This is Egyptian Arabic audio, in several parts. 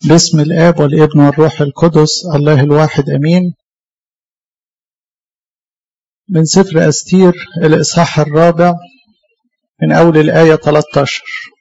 باسم الآب والابن والروح القدس الله الواحد أمين من سفر أستير الإصحاح الرابع من أول الآية 13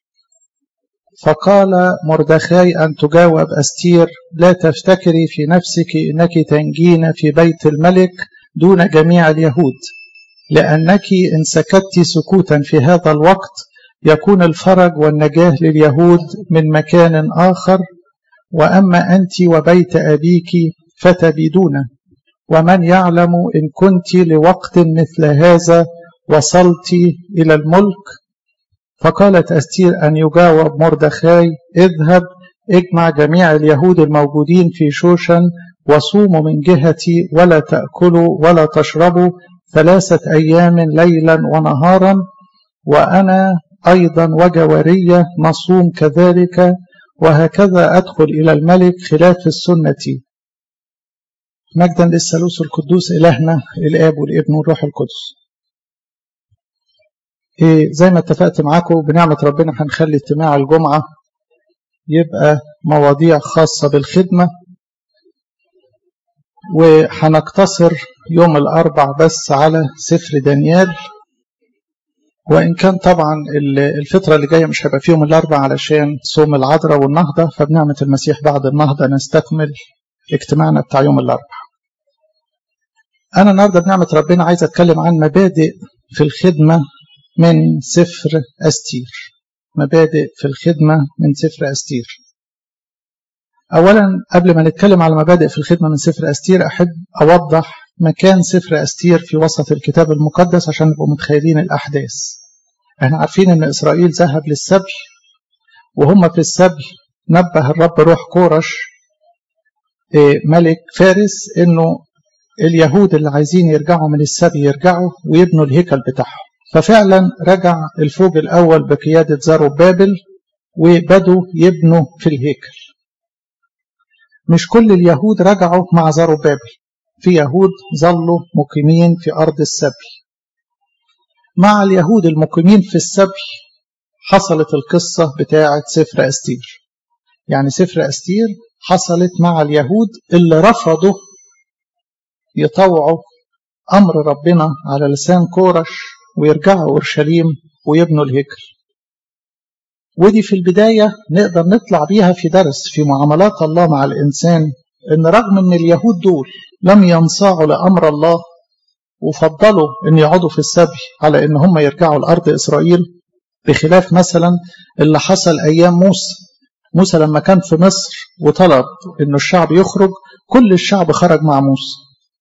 فقال مردخاي أن تجاوب أستير لا تفتكري في نفسك إنك تنجين في بيت الملك دون جميع اليهود لأنك إن سكت سكوتا في هذا الوقت يكون الفرج والنجاة لليهود من مكان آخر وأما أنت وبيت أبيك فتبيدون ومن يعلم إن كنت لوقت مثل هذا وصلت إلى الملك فقالت أستير أن يجاوب مردخاي اذهب اجمع جميع اليهود الموجودين في شوشن وصوموا من جهتي ولا تأكلوا ولا تشربوا ثلاثة أيام ليلا ونهارا وأنا أيضا وجوارية نصوم كذلك وهكذا أدخل إلى الملك خلاف السنة مجدا للثالوث القدوس إلهنا الآب والابن والروح القدس إيه زي ما اتفقت معاكم بنعمة ربنا هنخلي اجتماع الجمعة يبقى مواضيع خاصة بالخدمة وهنقتصر يوم الأربع بس على سفر دانيال وإن كان طبعا الفترة اللي جاية مش هيبقى فيهم الأربع علشان صوم العذراء والنهضة فبنعمة المسيح بعد النهضة نستكمل اجتماعنا بتاع يوم الأربع أنا النهاردة بنعمة ربنا عايز أتكلم عن مبادئ في الخدمة من سفر أستير مبادئ في الخدمة من سفر أستير أولا قبل ما نتكلم على مبادئ في الخدمة من سفر أستير أحب أوضح مكان سفر أستير في وسط الكتاب المقدس عشان نبقوا متخيلين الأحداث احنا عارفين أن إسرائيل ذهب للسبي وهم في السبي نبه الرب روح كورش ملك فارس أنه اليهود اللي عايزين يرجعوا من السبي يرجعوا ويبنوا الهيكل بتاعهم ففعلا رجع الفوج الأول بقيادة زاروبابل وبدوا يبنوا في الهيكل مش كل اليهود رجعوا مع زاروبابل في يهود ظلوا مقيمين في أرض السبي مع اليهود المقيمين في السبي حصلت القصة بتاعة سفر أستير يعني سفر أستير حصلت مع اليهود اللي رفضوا يطوعوا أمر ربنا على لسان كورش ويرجعوا أورشليم ويبنوا الهيكل ودي في البداية نقدر نطلع بيها في درس في معاملات الله مع الإنسان إن رغم إن اليهود دول لم ينصاعوا لأمر الله وفضلوا إن يقعدوا في السبي على إن هم يرجعوا لأرض إسرائيل بخلاف مثلا اللي حصل أيام موسى موسى لما كان في مصر وطلب إنه الشعب يخرج كل الشعب خرج مع موسى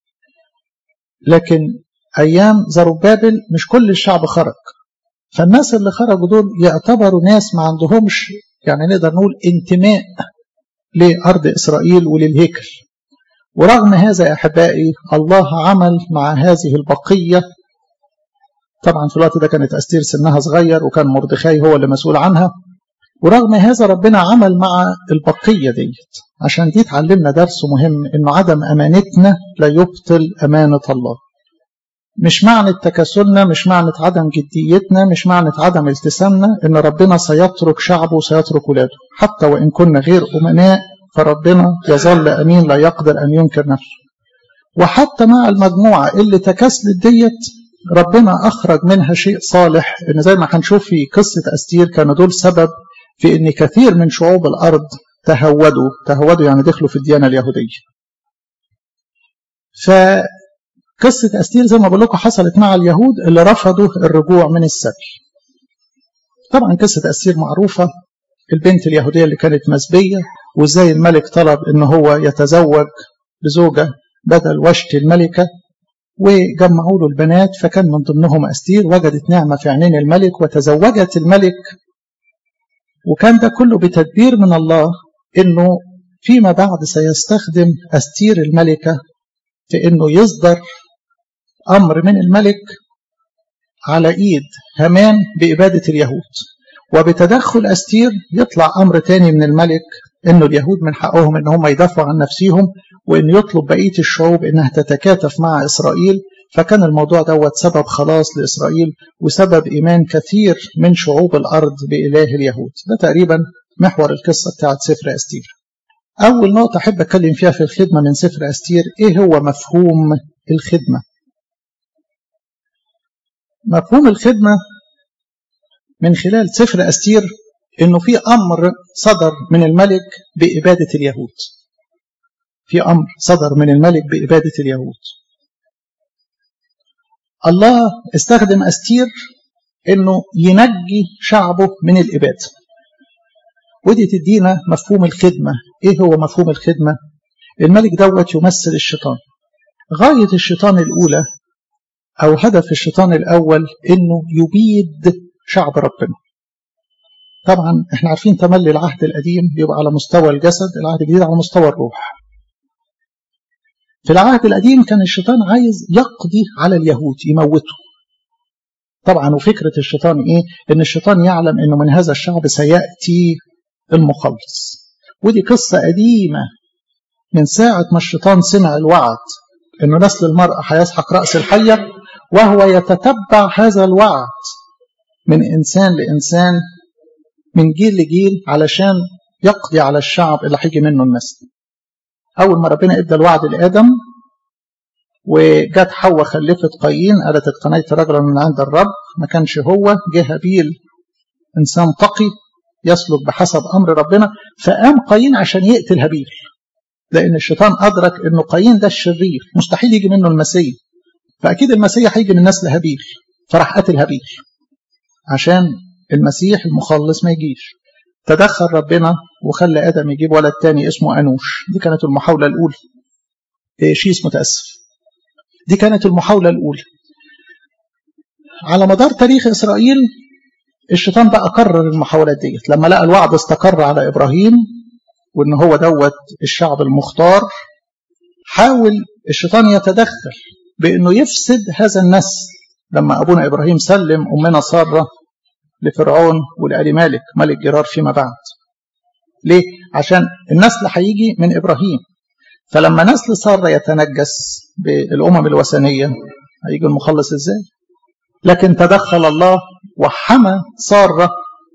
لكن أيام زربابل مش كل الشعب خرج فالناس اللي خرجوا دول يعتبروا ناس ما عندهمش يعني نقدر نقول انتماء لأرض إسرائيل وللهيكل ورغم هذا يا أحبائي الله عمل مع هذه البقية طبعا في الوقت ده كانت أستير سنها صغير وكان مردخاي هو اللي مسؤول عنها ورغم هذا ربنا عمل مع البقية ديت عشان دي تعلمنا درس مهم إنه عدم أمانتنا لا يبطل أمانة الله مش معنى تكاسلنا مش معنى عدم جديتنا مش معنى عدم التزامنا ان ربنا سيترك شعبه وسيترك ولاده حتى وان كنا غير امناء فربنا يظل امين لا يقدر ان ينكر نفسه وحتى مع المجموعه اللي تكاسلت ديت ربنا اخرج منها شيء صالح ان زي ما هنشوف في قصه استير كانوا دول سبب في ان كثير من شعوب الارض تهودوا تهودوا يعني دخلوا في الديانه اليهوديه ف قصة أستير زي ما بقول لكم حصلت مع اليهود اللي رفضوا الرجوع من السبي. طبعا قصة أستير معروفة البنت اليهودية اللي كانت مسبية وازاي الملك طلب ان هو يتزوج بزوجة بدل وشت الملكة وجمعوا له البنات فكان من ضمنهم أستير وجدت نعمة في عينين الملك وتزوجت الملك وكان ده كله بتدبير من الله انه فيما بعد سيستخدم أستير الملكة في انه يصدر أمر من الملك على إيد همان بإبادة اليهود وبتدخل أستير يطلع أمر تاني من الملك إنه اليهود من حقهم إن هم يدافعوا عن نفسهم وإن يطلب بقية الشعوب إنها تتكاتف مع إسرائيل فكان الموضوع دوت سبب خلاص لإسرائيل وسبب إيمان كثير من شعوب الأرض بإله اليهود ده تقريبا محور القصة بتاعت سفر أستير أول نقطة أحب أتكلم فيها في الخدمة من سفر أستير إيه هو مفهوم الخدمة مفهوم الخدمة من خلال سفر أستير إنه في أمر صدر من الملك بإبادة اليهود في أمر صدر من الملك بإبادة اليهود الله استخدم أستير إنه ينجي شعبه من الإبادة ودي تدينا مفهوم الخدمة إيه هو مفهوم الخدمة الملك دوت يمثل الشيطان غاية الشيطان الأولى أو هدف الشيطان الأول إنه يبيد شعب ربنا طبعا احنا عارفين تملي العهد القديم بيبقى على مستوى الجسد العهد الجديد على مستوى الروح في العهد القديم كان الشيطان عايز يقضي على اليهود يموته طبعا وفكرة الشيطان ايه ان الشيطان يعلم انه من هذا الشعب سيأتي المخلص ودي قصة قديمة من ساعة ما الشيطان سمع الوعد انه نسل المرأة هيسحق رأس الحية وهو يتتبع هذا الوعد من إنسان لإنسان من جيل لجيل علشان يقضي على الشعب اللي هيجي منه النسل أول ما ربنا إدى الوعد لآدم وجت حواء خلفت قايين قالت اقتنيت رجلا من عند الرب ما كانش هو جه هابيل إنسان تقي يسلك بحسب أمر ربنا فقام قايين عشان يقتل هابيل لأن الشيطان أدرك إنه قايين ده الشرير مستحيل يجي منه المسيح فأكيد المسيح هيجي من نسل هابيل فراح قتل هابيل عشان المسيح المخلص ما يجيش تدخل ربنا وخلى آدم يجيب ولد تاني اسمه أنوش دي كانت المحاولة الأولى إيه شيس متأسف دي كانت المحاولة الأولى على مدار تاريخ إسرائيل الشيطان بقى كرر المحاولات ديت لما لقى الوعد استقر على إبراهيم وإن هو دوت الشعب المختار حاول الشيطان يتدخل بأنه يفسد هذا النسل لما أبونا إبراهيم سلم أمنا سارة لفرعون ولآل مالك ملك جرار فيما بعد ليه؟ عشان النسل هيجي من إبراهيم فلما نسل سارة يتنجس بالأمم الوثنية هيجي المخلص إزاي؟ لكن تدخل الله وحمى سارة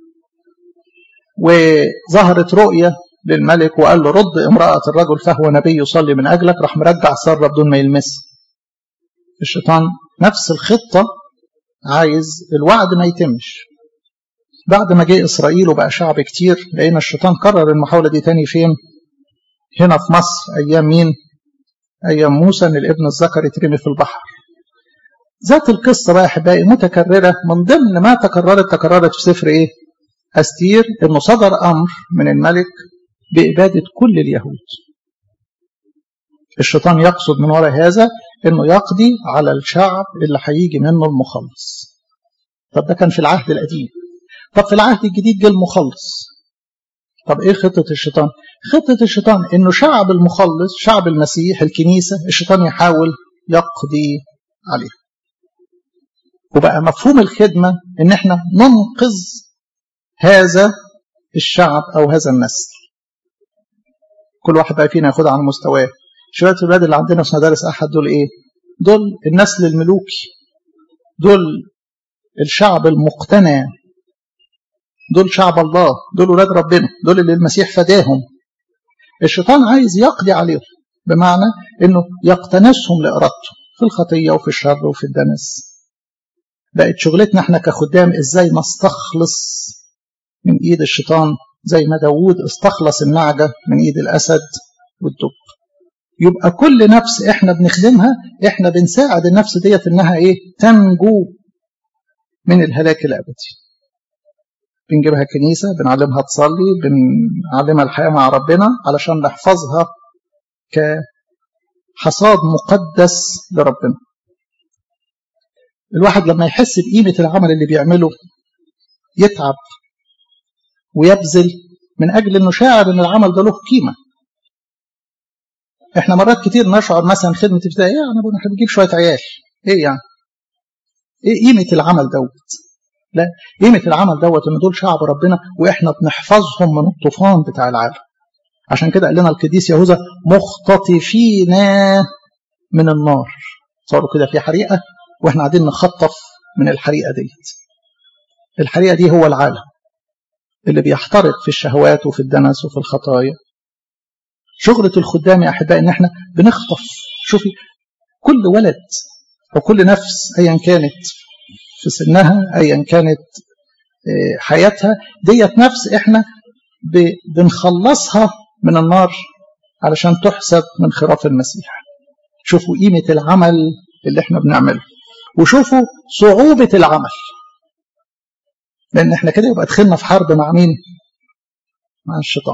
وظهرت رؤية للملك وقال له رد امرأة الرجل فهو نبي يصلي من أجلك راح مرجع سارة بدون ما يلمسها الشيطان نفس الخطة عايز الوعد ما يتمش بعد ما جه إسرائيل وبقى شعب كتير لقينا الشيطان كرر المحاولة دي تاني فين هنا في مصر أيام مين أيام موسى أن الابن الذكر يترمي في البحر ذات القصة بقى أحبائي متكررة من ضمن ما تكررت تكررت في سفر إيه أستير أنه صدر أمر من الملك بإبادة كل اليهود الشيطان يقصد من وراء هذا انه يقضي على الشعب اللي هيجي منه المخلص طب ده كان في العهد القديم طب في العهد الجديد جه المخلص طب ايه خطة الشيطان خطة الشيطان انه شعب المخلص شعب المسيح الكنيسة الشيطان يحاول يقضي عليه وبقى مفهوم الخدمة ان احنا ننقذ هذا الشعب او هذا النسل كل واحد بقى فينا ياخدها على مستواه شوية الولاد اللي عندنا في مدارس أحد دول إيه؟ دول النسل الملوكي دول الشعب المقتنع دول شعب الله دول ولاد ربنا دول اللي المسيح فداهم الشيطان عايز يقضي عليهم بمعنى انه يقتنسهم لارادته في الخطيه وفي الشر وفي الدنس بقت شغلتنا احنا كخدام ازاي نستخلص من ايد الشيطان زي ما داوود استخلص النعجه من ايد الاسد والدب يبقى كل نفس احنا بنخدمها احنا بنساعد النفس ديت انها ايه تنجو من الهلاك الابدي بنجيبها كنيسة بنعلمها تصلي بنعلمها الحياة مع ربنا علشان نحفظها كحصاد مقدس لربنا الواحد لما يحس بقيمة العمل اللي بيعمله يتعب ويبذل من أجل أنه شاعر أن العمل ده له قيمة احنا مرات كتير نشعر مثلا خدمة ابتدائية يعني ابونا احنا بنجيب شوية عيال ايه يعني ايه قيمة العمل دوت لا قيمة العمل دوت ان دول شعب ربنا واحنا بنحفظهم من الطوفان بتاع العالم عشان كده قال لنا القديس يهوذا مختطفين من النار صاروا كده في حريقة واحنا قاعدين نخطف من الحريقة ديت الحريقة دي هو العالم اللي بيحترق في الشهوات وفي الدنس وفي الخطايا شغلة الخدام يا أحبائي إن إحنا بنخطف شوفي كل ولد أو كل نفس أيا كانت في سنها أيا كانت حياتها ديت نفس إحنا بنخلصها من النار علشان تحسب من خراف المسيح شوفوا قيمة العمل اللي احنا بنعمله وشوفوا صعوبة العمل لأن احنا كده يبقى دخلنا في حرب مع مين؟ مع الشيطان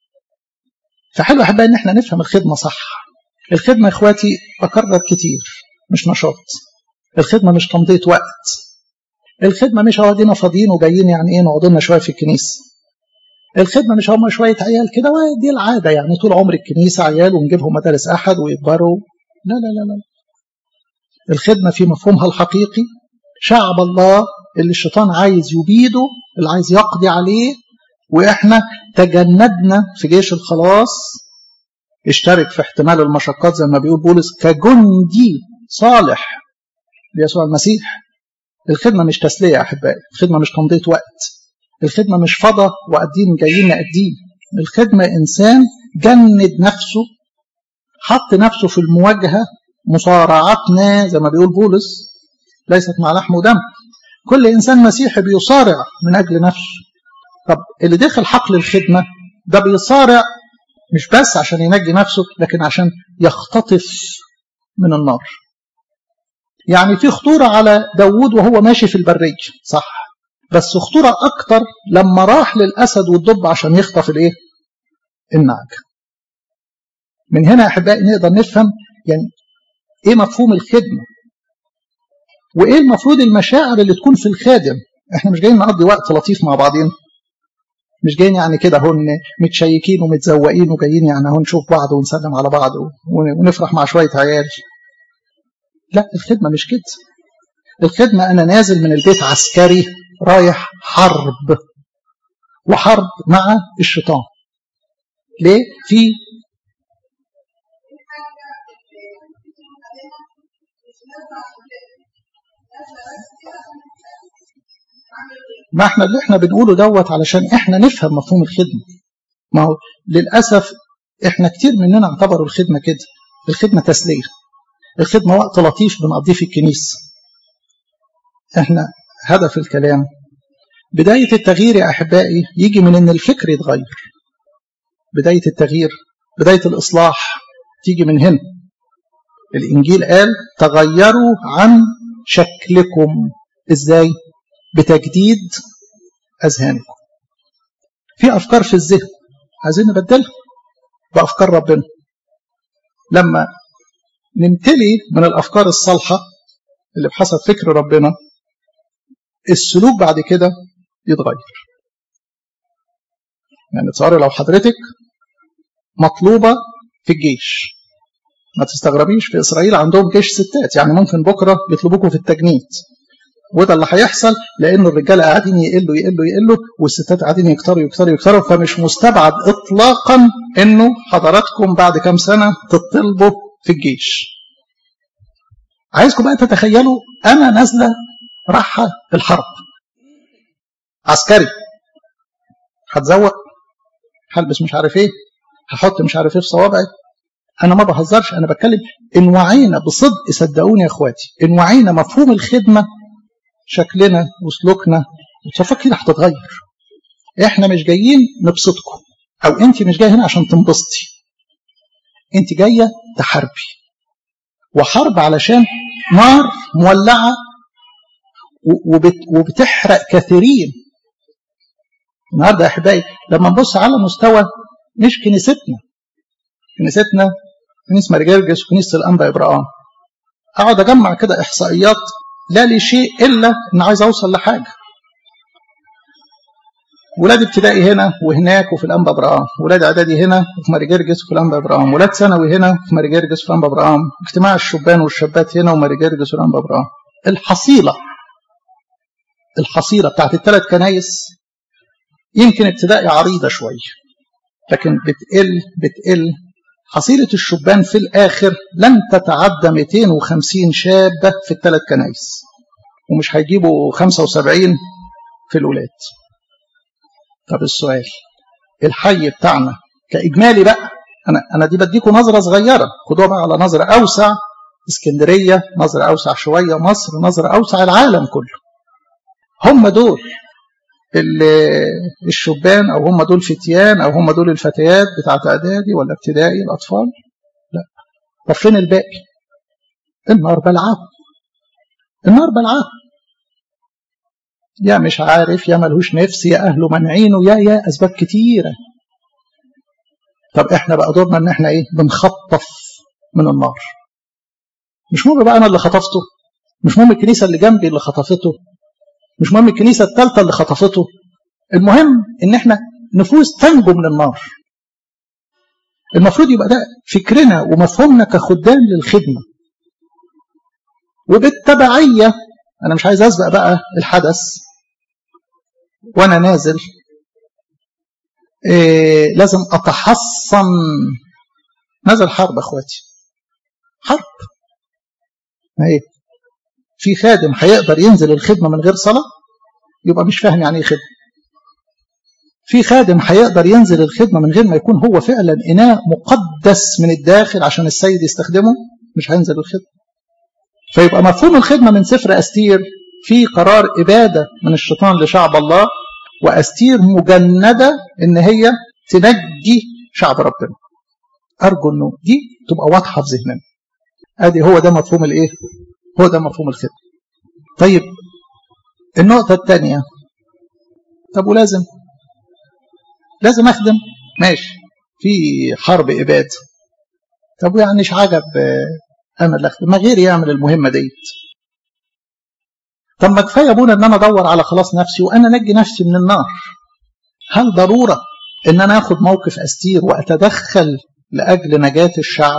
فحلو أحبائي إن احنا نفهم الخدمة صح الخدمة يا إخواتي بكرر كتير مش نشاط الخدمة مش تمضية وقت الخدمة مش قاعدين فاضيين وجايين يعني ايه نقعد لنا شوية في الكنيسة الخدمة مش هم شوية عيال كده دي العادة يعني طول عمر الكنيسة عيال ونجيبهم مدارس أحد ويكبروا لا لا لا لا الخدمة في مفهومها الحقيقي شعب الله اللي الشيطان عايز يبيده اللي عايز يقضي عليه وإحنا تجندنا في جيش الخلاص اشترك في احتمال المشقات زي ما بيقول بولس كجندي صالح ليسوع المسيح الخدمة مش تسلية يا أحبائي الخدمة مش تمضية وقت الخدمة مش فضة وقاعدين جايين نقديه الخدمة إنسان جند نفسه حط نفسه في المواجهة مصارعتنا زي ما بيقول بولس ليست مع لحم ودم كل إنسان مسيحي بيصارع من أجل نفسه طب اللي داخل حقل الخدمة ده بيصارع مش بس عشان ينجي نفسه لكن عشان يختطف من النار يعني في خطورة على داود وهو ماشي في البرية صح بس خطورة أكتر لما راح للأسد والدب عشان يخطف الإيه؟ النعجة من هنا يا أحبائي نقدر نفهم يعني إيه مفهوم الخدمة وإيه المفروض المشاعر اللي تكون في الخادم إحنا مش جايين نقضي وقت لطيف مع بعضين مش جايين يعني كده هون متشيكين ومتزوقين وجايين يعني هون نشوف بعض ونسلم على بعض ونفرح مع شوية عيال لا الخدمة مش كده الخدمة أنا نازل من البيت عسكري رايح حرب وحرب مع الشيطان ليه؟ في ما احنا اللي احنا بنقوله دوت علشان احنا نفهم مفهوم الخدمة ما هو للأسف احنا كتير مننا اعتبروا الخدمة كده الخدمة تسلية الخدمة وقت لطيف بنقضيه في الكنيسة احنا هدف الكلام بداية التغيير يا أحبائي يجي من أن الفكر يتغير بداية التغيير بداية الإصلاح تيجي من هنا الإنجيل قال تغيروا عن شكلكم إزاي بتجديد أذهانكم في أفكار في الذهن عايزين نبدلها بأفكار ربنا لما نمتلي من الأفكار الصالحة اللي بحسب فكر ربنا السلوك بعد كده يتغير يعني تصوري لو حضرتك مطلوبة في الجيش ما تستغربيش في إسرائيل عندهم جيش ستات يعني ممكن بكرة يطلبوكم في التجنيد وده اللي هيحصل لأن الرجالة قاعدين يقلوا يقلوا يقلوا والستات قاعدين يكتروا يكتروا يكتروا فمش مستبعد إطلاقا إنه حضراتكم بعد كام سنة تطلبوا في الجيش عايزكم بقى تتخيلوا أنا نازلة رايحة الحرب عسكري هتزوق هلبس مش عارف ايه هحط مش عارف ايه في صوابعي انا ما بهزرش انا بتكلم ان وعينا بصدق صدقوني يا اخواتي ان وعينا مفهوم الخدمه شكلنا وسلوكنا وتصفك كده هتتغير احنا مش جايين نبسطكم او انت مش جايه هنا عشان تنبسطي انت جايه تحاربي وحرب علشان نار مولعه وبت وبتحرق كثيرين النهارده يا احبائي لما نبص على مستوى مش كنيستنا كنيستنا كنيسه مرجرجس وكنيسه الانبا ابراهام اقعد اجمع كده احصائيات لا لشيء الا ان عايز اوصل لحاجه ولاد ابتدائي هنا وهناك وفي الانبا ابراهام ولاد اعدادي هنا وفي ماريجرجس وفي الانبا ابراهام ولاد ثانوي هنا وفي ماريجرجس وفي الانبا ابراهام اجتماع الشبان والشابات هنا وماريجرجس والانبا ابراهام الحصيله الحصيله بتاعت الثلاث كنايس يمكن ابتدائي عريضه شويه لكن بتقل بتقل حصيله الشبان في الاخر لن تتعدى 250 شابه في الثلاث كنايس ومش هيجيبوا 75 في الولاد طب السؤال الحي بتاعنا كإجمالي بقى انا انا دي بديكم نظره صغيره خدوها بقى على نظره اوسع اسكندريه نظره اوسع شويه مصر نظره اوسع العالم كله هم دول الشبان او هم دول فتيان او هم دول الفتيات بتاعت اعدادي ولا ابتدائي الاطفال لا طب فين الباقي النار بلعاهم النار بلعاهم يا مش عارف يا ملهوش نفس يا اهله منعينه يا يا اسباب كتيره طب احنا بقى دورنا ان احنا ايه بنخطف من النار مش مهم بقى انا اللي خطفته مش مهم الكنيسه اللي جنبي اللي خطفته مش مهم الكنيسه الثالثه اللي خطفته المهم ان احنا نفوس تنجو من النار المفروض يبقى ده فكرنا ومفهومنا كخدام للخدمه وبالتبعيه انا مش عايز اسبق بقى الحدث وانا نازل إيه لازم اتحصن نزل حرب اخواتي حرب ما ايه في خادم هيقدر ينزل الخدمه من غير صلاه يبقى مش فاهم يعني ايه خدمه في خادم هيقدر ينزل الخدمه من غير ما يكون هو فعلا اناء مقدس من الداخل عشان السيد يستخدمه مش هينزل الخدمه فيبقى مفهوم الخدمه من سفر استير في قرار اباده من الشيطان لشعب الله واستير مجنده ان هي تنجي شعب ربنا ارجو انه دي تبقى واضحه في ذهننا ادي هو ده مفهوم الايه هو ده مفهوم الخدمه طيب النقطه الثانيه طب ولازم لازم اخدم ماشي في حرب اباده طب ويعني مش عجب انا اللي اخدم ما غيري يعمل المهمه ديت طب ما كفايه ابونا ان انا ادور على خلاص نفسي وانا نجي نفسي من النار هل ضروره ان انا اخد موقف استير واتدخل لاجل نجاه الشعب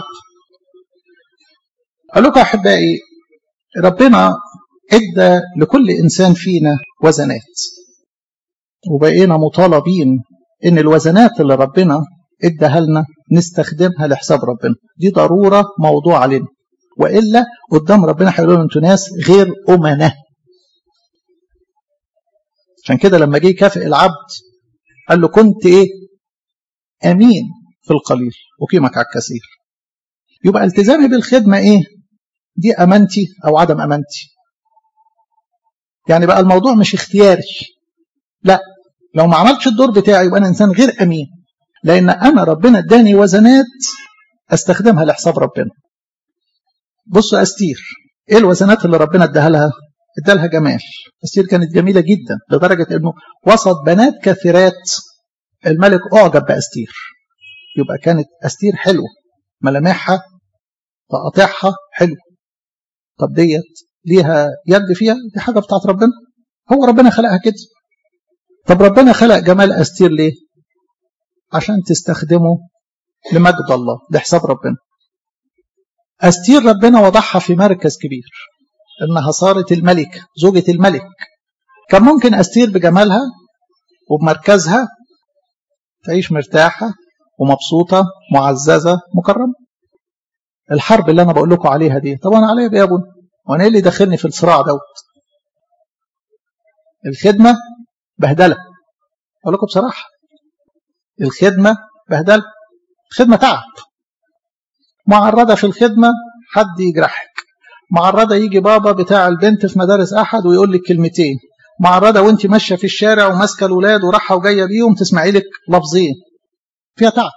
قال لكم احبائي ربنا ادى لكل انسان فينا وزنات وبقينا مطالبين ان الوزنات اللي ربنا اداها لنا نستخدمها لحساب ربنا دي ضروره موضوع علينا والا قدام ربنا هيقول لهم انتوا ناس غير امنه عشان كده لما جه يكافئ العبد قال له كنت ايه امين في القليل اقيمك على الكثير يبقى التزامي بالخدمه ايه دي امانتي او عدم امانتي يعني بقى الموضوع مش اختياري لا لو ما عملتش الدور بتاعي يبقى انا انسان غير امين لان انا ربنا اداني وزنات استخدمها لحساب ربنا بصوا استير ايه الوزنات اللي ربنا اداها لها ادالها جمال استير كانت جميله جدا لدرجه انه وسط بنات كثيرات الملك اعجب باستير يبقى كانت استير حلوه ملامحها تقاطعها حلو طب ديت ليها يد فيها دي حاجه بتاعت ربنا هو ربنا خلقها كده طب ربنا خلق جمال استير ليه عشان تستخدمه لمجد الله لحساب ربنا استير ربنا وضعها في مركز كبير انها صارت الملكه زوجة الملك كان ممكن استير بجمالها وبمركزها تعيش مرتاحه ومبسوطه معززه مكرمه الحرب اللي انا بقول لكم عليها دي طب انا عليا بايه يا ابونا وانا ايه اللي داخلني في الصراع دوت الخدمه بهدله اقول لكم بصراحه الخدمه بهدله الخدمه تعب معرضه في الخدمه حد يجرحك معرضه يجي بابا بتاع البنت في مدارس احد ويقول لك كلمتين معرضه وانت ماشيه في الشارع وماسكه الاولاد وراحه وجايه بيهم تسمعي لك لفظين فيها تعب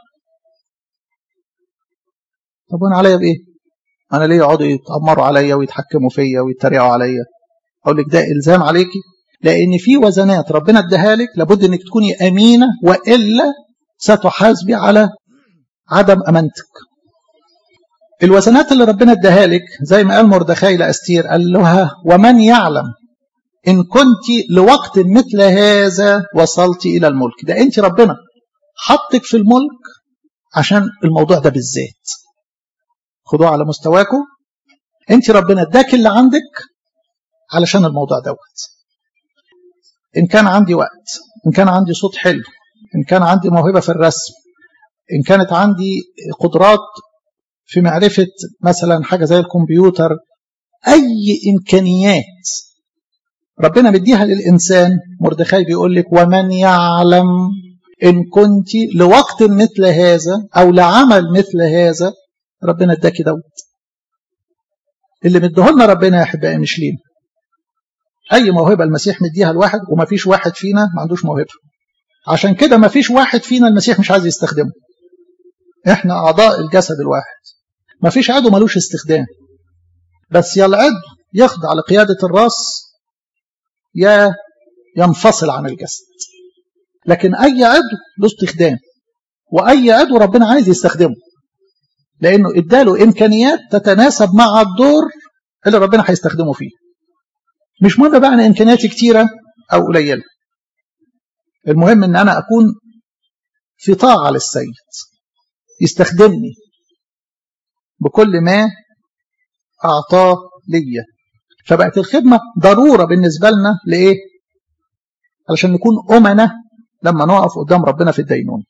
طب وانا عليا بايه انا ليه يقعدوا يتامروا عليا ويتحكموا فيا ويتريقوا عليا اقول لك ده الزام عليكي لان في وزنات ربنا اداها لك لابد انك تكوني امينه والا ستحاسبي على عدم امانتك الوزنات اللي ربنا اداها لك زي ما قال مردخاي لاستير قال لها ومن يعلم ان كنت لوقت مثل هذا وصلت الى الملك ده انت ربنا حطك في الملك عشان الموضوع ده بالذات خدوه على مستواكم انت ربنا اداك اللي عندك علشان الموضوع دوت ان كان عندي وقت ان كان عندي صوت حلو ان كان عندي موهبه في الرسم ان كانت عندي قدرات في معرفه مثلا حاجه زي الكمبيوتر اي امكانيات ربنا مديها للانسان مردخاي بيقول لك ومن يعلم إن كنت لوقت مثل هذا أو لعمل مثل هذا ربنا اداكي دوت اللي مديهولنا ربنا يا أحبائي مش لينا أي موهبة المسيح مديها لواحد وما فيش واحد فينا ما عندوش موهبة عشان كده ما فيش واحد فينا المسيح مش عايز يستخدمه احنا أعضاء الجسد الواحد ما فيش عضو ملوش استخدام بس يا العضو يخضع لقيادة الراس يا ينفصل عن الجسد لكن أي عضو له استخدام وأي عضو ربنا عايز يستخدمه لأنه اداله إمكانيات تتناسب مع الدور اللي ربنا هيستخدمه فيه مش مهم بقى أنا إمكانياتي كتيرة أو قليلة المهم أن أنا أكون في طاعة للسيد يستخدمني بكل ما أعطاه ليا فبقت الخدمة ضرورة بالنسبة لنا لإيه؟ علشان نكون أمنة لما نقف قدام ربنا في الدينون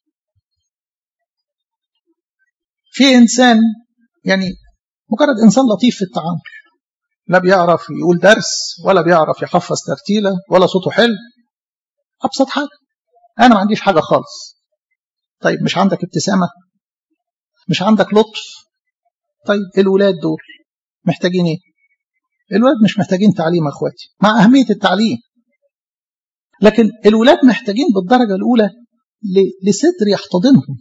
في إنسان يعني مجرد إنسان لطيف في التعامل لا بيعرف يقول درس ولا بيعرف يحفظ ترتيلة ولا صوته حلو أبسط حاجة أنا ما عنديش حاجة خالص طيب مش عندك ابتسامة مش عندك لطف طيب الولاد دول محتاجين ايه الولاد مش محتاجين تعليم يا اخواتي مع اهميه التعليم لكن الولاد محتاجين بالدرجه الاولى لصدر يحتضنهم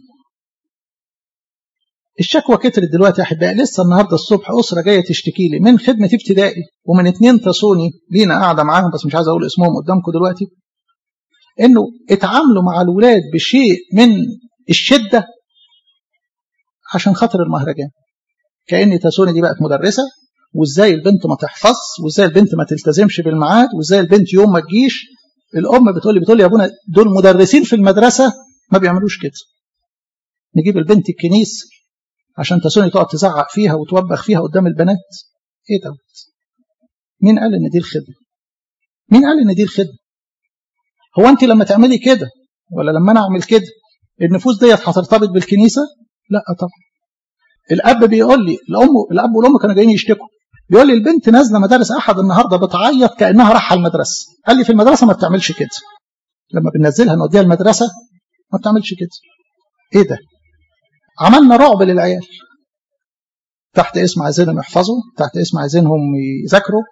الشكوى كترت دلوقتي يا احبائي لسه النهارده الصبح اسره جايه تشتكي لي من خدمه ابتدائي ومن اتنين تاسوني لينا قاعده معاهم بس مش عايز اقول اسمهم قدامكم دلوقتي انه اتعاملوا مع الولاد بشيء من الشده عشان خاطر المهرجان كأن تاسوني دي بقت مدرسة وازاي البنت ما تحفظ وازاي البنت ما تلتزمش بالميعاد وازاي البنت يوم ما تجيش الام بتقول لي بتقول لي يا ابونا دول مدرسين في المدرسه ما بيعملوش كده نجيب البنت الكنيسه عشان تاسوني تقعد تزعق فيها وتوبخ فيها قدام البنات ايه دوت مين قال ان دي الخدمه مين قال ان دي الخدمه هو انت لما تعملي كده ولا لما انا اعمل كده النفوس ديت هترتبط بالكنيسه لا طبعا الاب بيقول لي الام الاب والام كانوا جايين يشتكوا بيقول لي البنت نازله مدارس احد النهارده بتعيط كانها رايحه المدرسه قال لي في المدرسه ما بتعملش كده لما بننزلها نوديها المدرسه ما بتعملش كده ايه ده عملنا رعب للعيال تحت اسم عايزينهم يحفظوا تحت اسم عايزينهم يذاكروا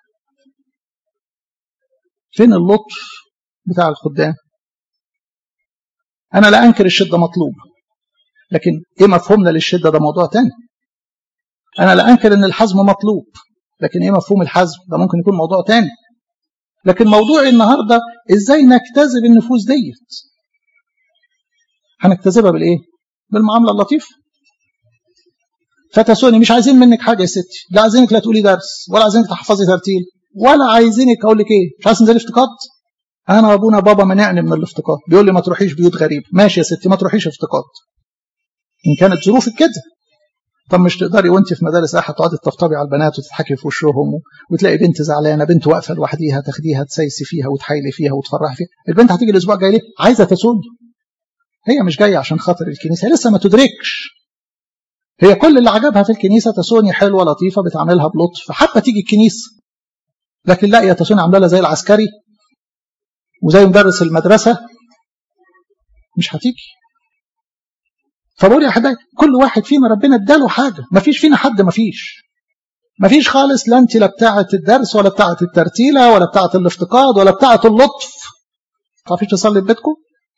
فين اللطف بتاع الخدام انا لا انكر الشده مطلوبه لكن ايه مفهومنا للشده ده موضوع تاني انا لا انكر ان الحزم مطلوب لكن ايه مفهوم الحزم ده ممكن يكون موضوع تاني لكن موضوعي النهارده ازاي نجتذب النفوس ديت هنجتذبها بالايه بالمعامله اللطيفه فتسوني مش عايزين منك حاجه يا ستي لا عايزينك لا تقولي درس ولا عايزينك تحفظي ترتيل ولا عايزينك اقول لك ايه مش عايز تنزلي افتقاد انا وابونا بابا منعني من الافتقاد بيقول لي ما تروحيش بيوت غريب ماشي يا ستي ما تروحيش افتقاد ان كانت ظروفك كده طب مش تقدري وانت في مدارس احد تقعدي تطبطبي على البنات وتضحكي في وشهم وتلاقي بنت زعلانه بنت واقفه لوحديها تاخديها تسيسي فيها وتحايلي فيها وتفرحي فيها البنت هتيجي الاسبوع الجاي ليه عايزه تسوني هي مش جايه عشان خاطر الكنيسه هي لسه ما تدركش هي كل اللي عجبها في الكنيسه تسوني حلوه لطيفه بتعاملها بلطف حابه تيجي الكنيسه لكن لا يا تسوني عامله لها زي العسكري وزي مدرس المدرسه مش هتيجي فبقول يا حبايبي كل واحد فينا ربنا اداله حاجه ما فيش فينا حد ما فيش ما فيش خالص لا انت لا بتاعه الدرس ولا بتاعه الترتيله ولا بتاعه الافتقاد ولا بتاعه اللطف ما تعرفيش تصلي في بيتكم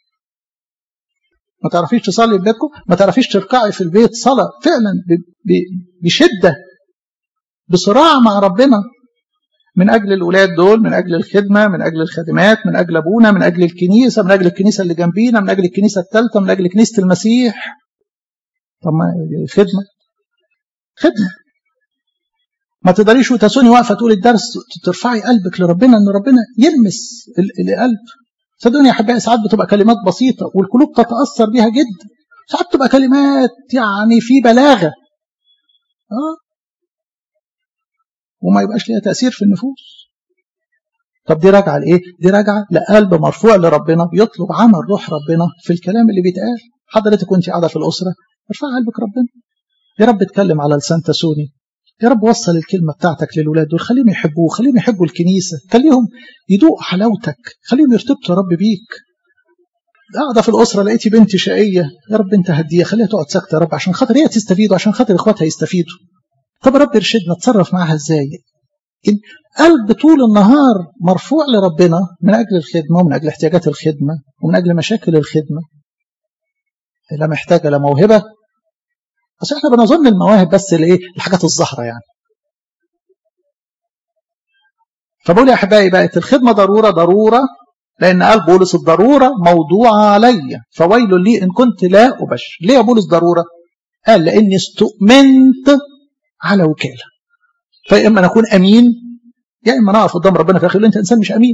ما تعرفيش تصلي في بيتكم ما تعرفيش تركعي في البيت صلاه فعلا بشده بصراع مع ربنا من اجل الاولاد دول من اجل الخدمه من اجل الخادمات من اجل ابونا من اجل الكنيسه من اجل الكنيسه اللي جنبينا من اجل الكنيسه الثالثه من اجل كنيسه المسيح طب ما خدمه خدمه ما تقدريش وتسوني واقفه تقول الدرس ترفعي قلبك لربنا ان ربنا يلمس القلب صدقوني يا احبائي ساعات بتبقى كلمات بسيطه والقلوب تتاثر بيها جدا ساعات بتبقى كلمات يعني في بلاغه اه وما يبقاش ليها تاثير في النفوس طب دي راجعه لايه دي راجعه لقلب مرفوع لربنا بيطلب عمل روح ربنا في الكلام اللي بيتقال حضرتك وانت قاعده في الاسره ارفع قلبك ربنا يا رب اتكلم على لسان تسوني يا رب وصل الكلمة بتاعتك للولاد دول خليهم يحبوه خليهم يحبوا الكنيسة خليهم يدوقوا حلاوتك خليهم يرتبطوا يا رب بيك قاعده في الاسره لقيتي بنت شقيه يا رب انت هديها خليها تقعد ساكته يا رب عشان خاطر هي تستفيد وعشان خاطر اخواتها يستفيدوا طب يا رب ارشدنا اتصرف معاها ازاي إن قلب طول النهار مرفوع لربنا من اجل الخدمه ومن اجل احتياجات الخدمه ومن اجل مشاكل الخدمه لا محتاجه لا موهبه بس احنا بنظن المواهب بس الايه الحاجات الظاهره يعني فبقول يا احبائي بقت الخدمه ضروره ضروره لان قال بولس الضروره موضوعه علي فويل لي ان كنت لا ابشر ليه يا بولس ضروره قال لاني استؤمنت على وكاله فيا اما نكون امين يا اما نقف قدام ربنا في الاخر انت انسان مش امين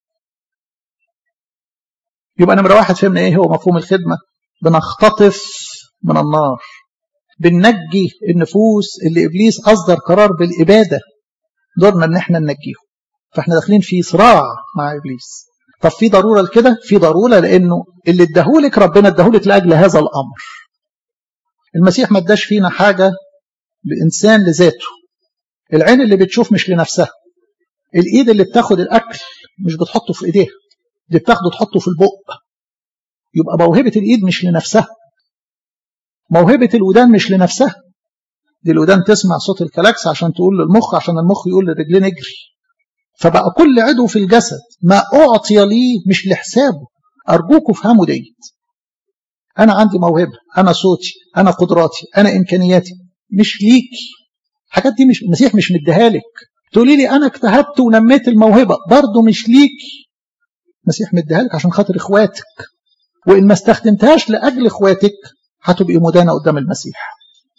يبقى نمره واحد فهمنا ايه هو مفهوم الخدمه بنختطف من النار بننجي النفوس اللي ابليس اصدر قرار بالاباده دورنا ان احنا ننجيهم فاحنا داخلين في صراع مع ابليس طب في ضروره لكده في ضروره لانه اللي اداهولك ربنا اداهولك لاجل هذا الامر المسيح ما اداش فينا حاجه لانسان لذاته العين اللي بتشوف مش لنفسها الايد اللي بتاخد الاكل مش بتحطه في ايديها دي بتاخده تحطه في البق يبقى موهبه الايد مش لنفسها موهبه الودان مش لنفسها دي الودان تسمع صوت الكلاكس عشان تقول للمخ عشان المخ يقول للرجلين اجري فبقى كل عضو في الجسد ما أعطي لي مش لحسابه أرجوكوا افهموا ديت أنا عندي موهبة أنا صوتي أنا قدراتي أنا إمكانياتي مش ليكي الحاجات دي مش المسيح مش مديها لك تقولي لي أنا اجتهدت ونميت الموهبة برضه مش ليكي المسيح مديها لك عشان خاطر إخواتك وإن ما استخدمتهاش لأجل إخواتك هتبقي مدانة قدام المسيح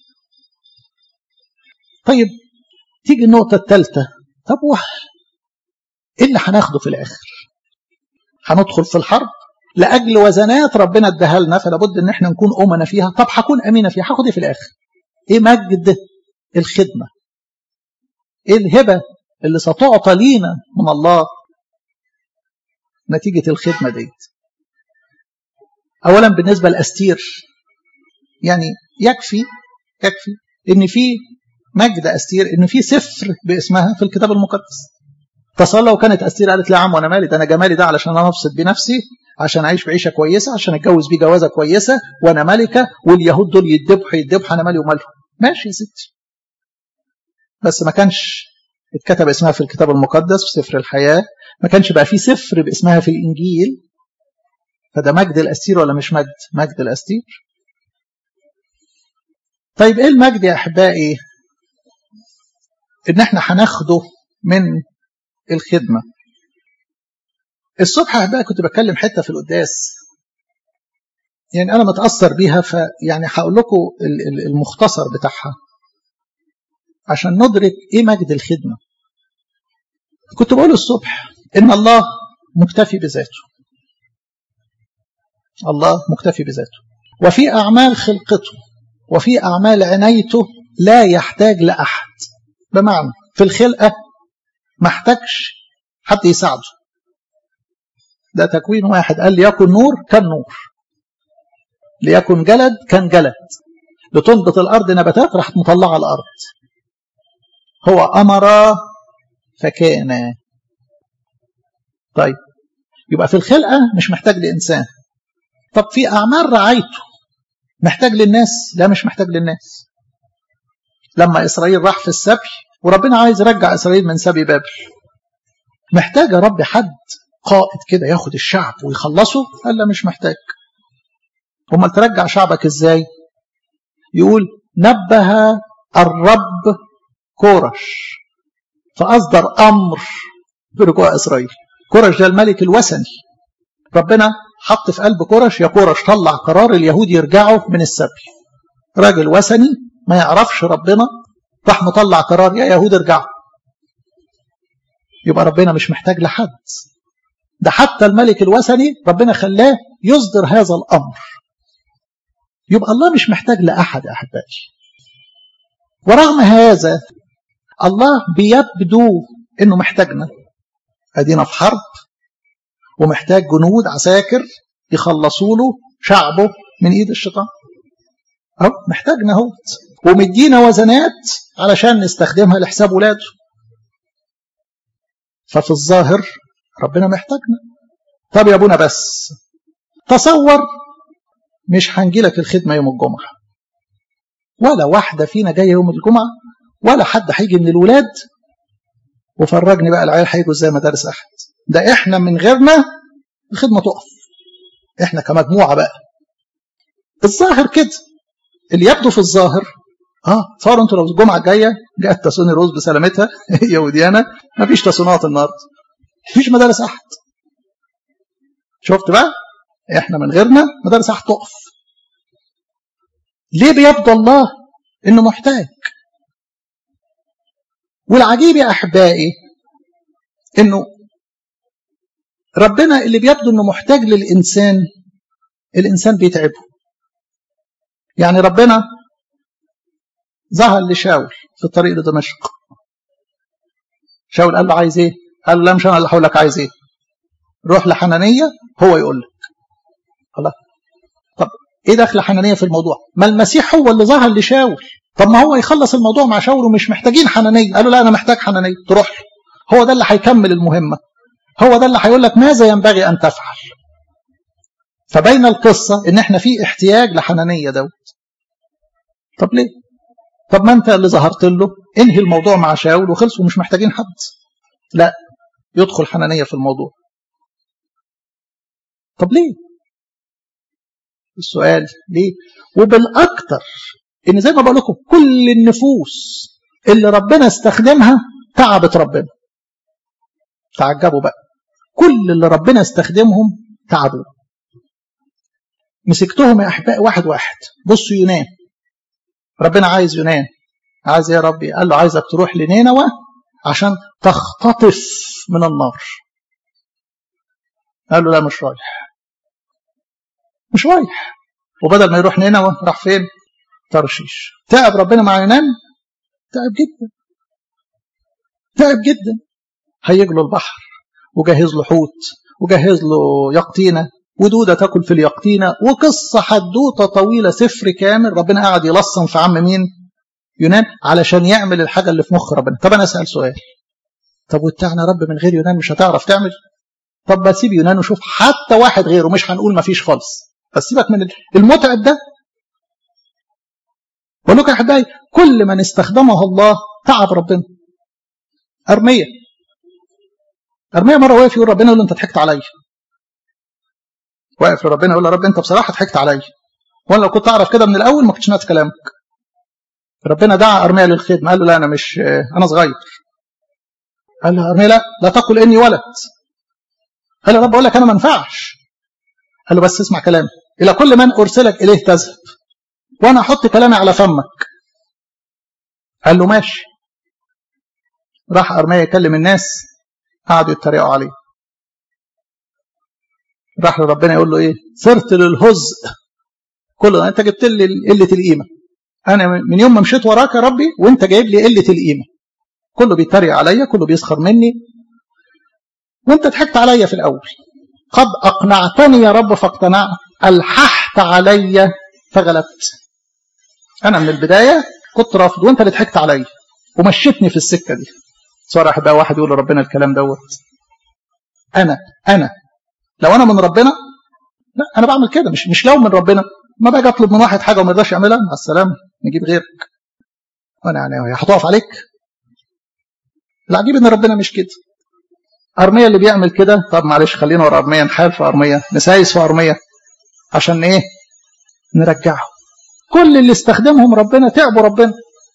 طيب تيجي النقطة الثالثة طب ايه اللي هناخده في الاخر هندخل في الحرب لاجل وزنات ربنا اداها لنا فلا بد ان احنا نكون امنا فيها طب هكون امينه فيها هاخد ايه في الاخر ايه مجد الخدمه ايه الهبه اللي ستعطى لينا من الله نتيجه الخدمه ديت اولا بالنسبه لاستير يعني يكفي يكفي ان في مجد استير ان في سفر باسمها في الكتاب المقدس تصور لو كانت أستير قالت لا يا عم وانا مالي ده انا جمالي ده علشان انا ابسط بنفسي عشان اعيش بعيشه كويسه عشان اتجوز بيه جوازه كويسه وانا ملكه واليهود دول يدبحوا يدبحوا انا مالي ومالهم ماشي يا ستي بس ما كانش اتكتب اسمها في الكتاب المقدس في سفر الحياه ما كانش بقى في سفر باسمها في الانجيل فده مجد الاستير ولا مش مجد مجد الاستير طيب ايه المجد يا احبائي ان احنا هناخده من الخدمة الصبح بقى كنت بتكلم حتة في القداس يعني أنا متأثر بيها فيعني هقول لكم المختصر بتاعها عشان ندرك إيه مجد الخدمة كنت بقول الصبح إن الله مكتفي بذاته الله مكتفي بذاته وفي أعمال خلقته وفي أعمال عنايته لا يحتاج لأحد بمعنى في الخلقة ما احتاجش حد يساعده ده تكوين واحد قال ليكن نور كان نور ليكن جلد كان جلد لتنبت الأرض نباتات راحت مطلعة الأرض هو أمر فكان طيب يبقى في الخلقة مش محتاج لإنسان طب في أعمال رعايته محتاج للناس لا مش محتاج للناس لما إسرائيل راح في السبي وربنا عايز يرجع إسرائيل من سبي بابل محتاج يا رب حد قائد كده ياخد الشعب ويخلصه قال لا مش محتاج امال ترجع شعبك ازاي يقول نبه الرب كورش فأصدر أمر برجوع إسرائيل كورش ده الملك الوثني ربنا حط في قلب كورش يا كورش طلع قرار اليهود يرجعوا من السبي راجل وثني ما يعرفش ربنا راح مطلع قرار يا يهود ارجعوا يبقى ربنا مش محتاج لحد ده حتى الملك الوثني ربنا خلاه يصدر هذا الأمر يبقى الله مش محتاج لأحد أحبائي ورغم هذا الله بيبدو انه محتاجنا ادينا في حرب ومحتاج جنود عساكر يخلصوا له شعبه من ايد الشيطان اهو محتاجنا اهو ومدينا وزنات علشان نستخدمها لحساب ولاده ففي الظاهر ربنا محتاجنا طب يا ابونا بس تصور مش هنجي لك الخدمة يوم الجمعة ولا واحدة فينا جاية يوم الجمعة ولا حد هيجي من الولاد وفرجني بقى العيال هيجوا ازاي مدارس أحد ده احنا من غيرنا الخدمة تقف احنا كمجموعة بقى الظاهر كده اللي يبدو في الظاهر اه تصوروا انتوا لو الجمعه الجايه جت تاسوني روز بسلامتها هي وديانا مفيش تاسونات النهارده مفيش مدارس احد شفت بقى احنا من غيرنا مدارس احد تقف ليه بيبدو الله انه محتاج والعجيب يا احبائي انه ربنا اللي بيبدو انه محتاج للانسان الانسان بيتعبه يعني ربنا ظهر لشاول في الطريق لدمشق شاول قال له عايز ايه قال له لا مش انا اللي هقول لك عايز ايه روح لحنانية هو يقول لك الله طب ايه دخل حنانية في الموضوع ما المسيح هو اللي ظهر لشاول طب ما هو يخلص الموضوع مع شاول ومش محتاجين حنانية قالوا لا انا محتاج حنانية تروح له هو ده اللي هيكمل المهمة هو ده اللي هيقول لك ماذا ينبغي ان تفعل فبين القصة ان احنا في احتياج لحنانية دوت طب ليه طب ما انت اللي ظهرت له انهي الموضوع مع شاول وخلص ومش محتاجين حد لا يدخل حنانية في الموضوع طب ليه السؤال ليه وبالاكتر ان زي ما بقول لكم كل النفوس اللي ربنا استخدمها تعبت ربنا تعجبوا بقى كل اللي ربنا استخدمهم تعبوا مسكتهم يا احبائي واحد واحد بصوا يونان ربنا عايز يونان عايز يا ربي قال له عايزك تروح لنينوى عشان تختطف من النار قال له لا مش رايح مش رايح وبدل ما يروح نينوى راح فين ترشيش تعب ربنا مع يونان تعب جدا تعب جدا هيج له البحر وجهز له حوت وجهز له يقطينه ودودة تاكل في اليقطينة وقصة حدوتة طويلة سفر كامل ربنا قاعد يلصم في عم مين يونان علشان يعمل الحاجة اللي في مخ ربنا طب أنا أسأل سؤال طب وبتاعنا رب من غير يونان مش هتعرف تعمل طب بسيب يونان وشوف حتى واحد غيره مش هنقول ما فيش خالص بس سيبك من المتعب ده بقول لكم يا احبائي كل من استخدمه الله تعب ربنا ارميه ارميه مره واقف يقول ربنا يقول له انت ضحكت عليا واقف لربنا يقول له رب انت بصراحه ضحكت عليا وانا لو كنت اعرف كده من الاول ما كنتش ناس كلامك ربنا دعا ارميا للخدمه قال له لا انا مش انا صغير قال له ارميا لا لا تقل اني ولد قال له رب اقول لك انا ما انفعش قال له بس اسمع كلامي الى كل من ارسلك اليه تذهب وانا احط كلامي على فمك قال له ماشي راح ارميا يكلم الناس قعدوا يتريقوا عليه راح لربنا يقول له ايه صرت للهزء كله انت جبت لي قله القيمه انا من يوم ما مشيت وراك يا ربي وانت جايب لي قله القيمه كله بيتريق عليا كله بيسخر مني وانت ضحكت عليا في الاول قد اقنعتني يا رب فاقتنعت الححت عليا فغلبت انا من البدايه كنت رافض وانت اللي ضحكت عليا ومشيتني في السكه دي صار بقى واحد يقول لربنا الكلام دوت انا انا لو انا من ربنا لا انا بعمل كده مش مش لو من ربنا ما باجي اطلب من واحد حاجه وما يرضاش يعملها مع السلامه نجيب غيرك وانا يعني هتقف عليك العجيب ان ربنا مش كده ارميه اللي بيعمل كده طب معلش خلينا ورا ارميه نحال في ارميه نسايس في ارميه عشان ايه نرجعه كل اللي استخدمهم ربنا تعبوا ربنا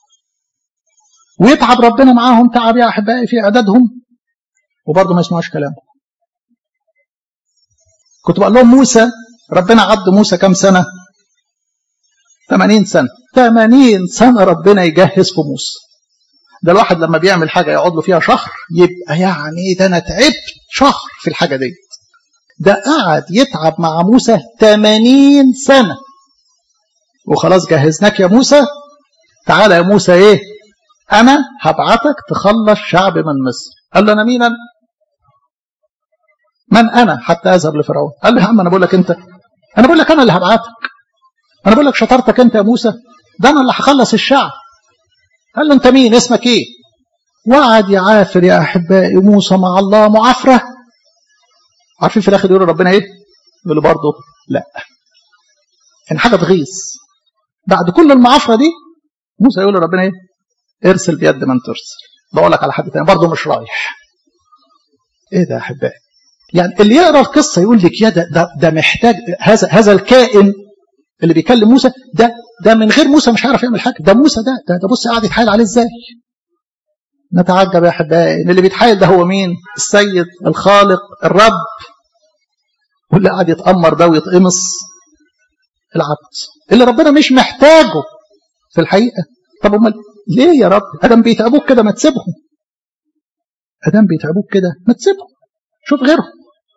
ويتعب ربنا معاهم تعب يا احبائي في اعدادهم وبرضه ما يسمعوش كلامه كنت بقول لهم موسى ربنا عد موسى كام سنة 80 سنة 80 سنة ربنا يجهز في موسى ده الواحد لما بيعمل حاجة يقعد له فيها شهر يبقى يعني ده أنا تعبت شهر في الحاجة دي ده قعد يتعب مع موسى 80 سنة وخلاص جهزناك يا موسى تعالى يا موسى ايه انا هبعتك تخلص شعب من مصر قال له انا مين انا من انا حتى اذهب لفرعون قال له يا عم انا بقول لك انت انا بقول لك انا اللي هبعتك انا بقول لك شطارتك انت يا موسى ده انا اللي هخلص الشعب قال له انت مين اسمك ايه وقعد يعافر يا احبائي موسى مع الله معافره عارفين في الاخر يقول ربنا ايه يقول له برضه لا يعني حاجه تغيظ بعد كل المعافره دي موسى يقول لربنا ايه ارسل بيد من ترسل بقول لك على حد تاني برضه مش رايح ايه ده يا احبائي يعني اللي يقرا القصه يقول لك يا ده ده, ده محتاج هذا هذا الكائن اللي بيكلم موسى ده ده من غير موسى مش هيعرف يعمل حاجه ده موسى ده ده, ده بص قاعد يتحايل عليه ازاي نتعجب يا احبائي ان اللي بيتحايل ده هو مين السيد الخالق الرب واللي قاعد يتامر ده ويتقمص العبد اللي ربنا مش محتاجه في الحقيقه طب امال ليه يا رب ادم بيتعبوك كده ما تسيبهم ادم بيتعبوك كده ما تسيبهم شوف غيرهم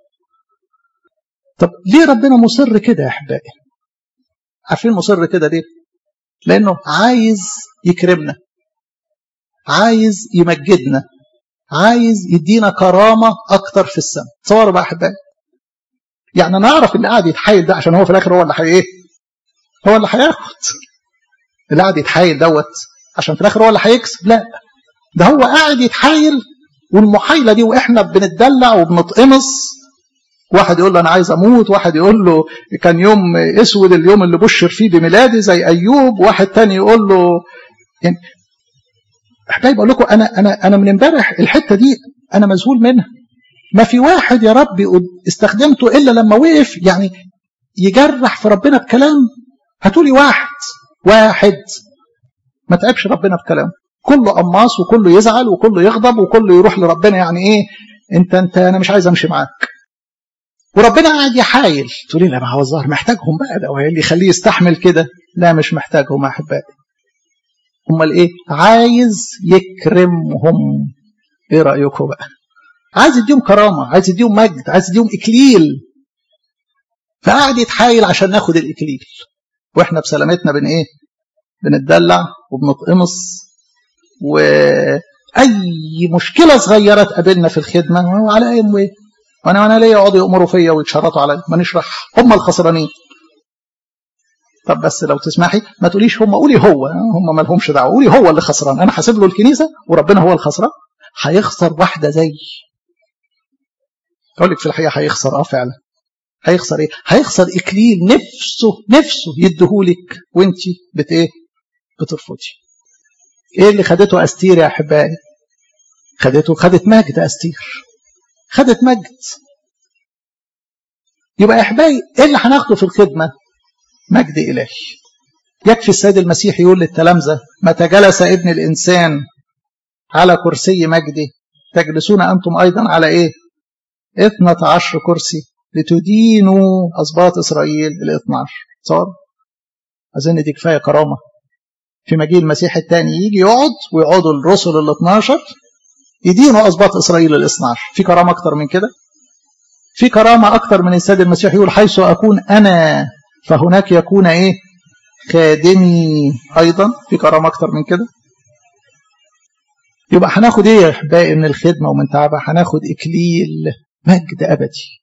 طب ليه ربنا مصر كده يا احبائي عارفين مصر كده ليه لانه عايز يكرمنا عايز يمجدنا عايز يدينا كرامه اكتر في السماء تصوروا بقى احبائي يعني انا اعرف اللي قاعد يتحايل ده عشان هو في الاخر هو اللي حي ايه هو اللي هياخد اللي قاعد يتحايل دوت عشان في الاخر هو اللي هيكسب لا ده هو قاعد يتحايل والمحايله دي واحنا بنتدلع وبنتقمص واحد يقول له انا عايز اموت واحد يقول له كان يوم اسود اليوم اللي بشر فيه بميلادي زي ايوب واحد تاني يقول له يعني احبائي بقول لكم انا انا انا من امبارح الحته دي انا مذهول منها ما في واحد يا رب استخدمته الا لما وقف يعني يجرح في ربنا بكلام هاتولي واحد واحد ما تعبش ربنا بكلام كله قماص وكله يزعل وكله يغضب وكله يروح لربنا يعني ايه انت انت انا مش عايز امشي معاك وربنا قاعد يحايل تقولي لا ما هو الظاهر محتاجهم بقى ده اللي يخليه يستحمل كده لا مش محتاجهم يا احبائي امال ايه عايز يكرمهم ايه رايكم بقى عايز يديهم كرامه عايز يديهم مجد عايز يديهم اكليل فقاعد يتحايل عشان ناخد الاكليل واحنا بسلامتنا بن ايه بنتدلع وبنتقمص واي مشكله صغيره تقابلنا في الخدمه هو على اي ايه وانا وانا ليه يقعدوا يامروا فيا ويتشرطوا عليا ما نشرح هم الخسرانين طب بس لو تسمحي ما تقوليش هم قولي هو هم ما لهمش دعوه قولي هو اللي خسران انا حاسب له الكنيسه وربنا هو الخسران هيخسر واحده زي اقول لك في الحقيقه هيخسر اه فعلا هيخسر ايه هيخسر اكليل نفسه نفسه يديهولك وانت بت ايه بترفضي ايه اللي خدته استير يا احبائي خدته خدت مجد استير خدت مجد يبقى يا احبائي ايه اللي هناخده في الخدمه مجد الهي يكفي السيد المسيح يقول للتلامذه متى جلس ابن الانسان على كرسي مجده تجلسون انتم ايضا على ايه اثنة عشر كرسي لتدينوا أسباط إسرائيل ال 12 صار أظن دي كفاية كرامة في مجيء المسيح الثاني يجي يقعد ويقعدوا الرسل ال 12 يدينوا أسباط إسرائيل ال 12 في كرامة أكتر من كده في كرامة أكتر من السيد المسيح يقول حيث أكون أنا فهناك يكون إيه خادمي أيضا في كرامة أكتر من كده يبقى هناخد ايه يا احبائي من الخدمه ومن تعبها هناخد اكليل مجد ابدي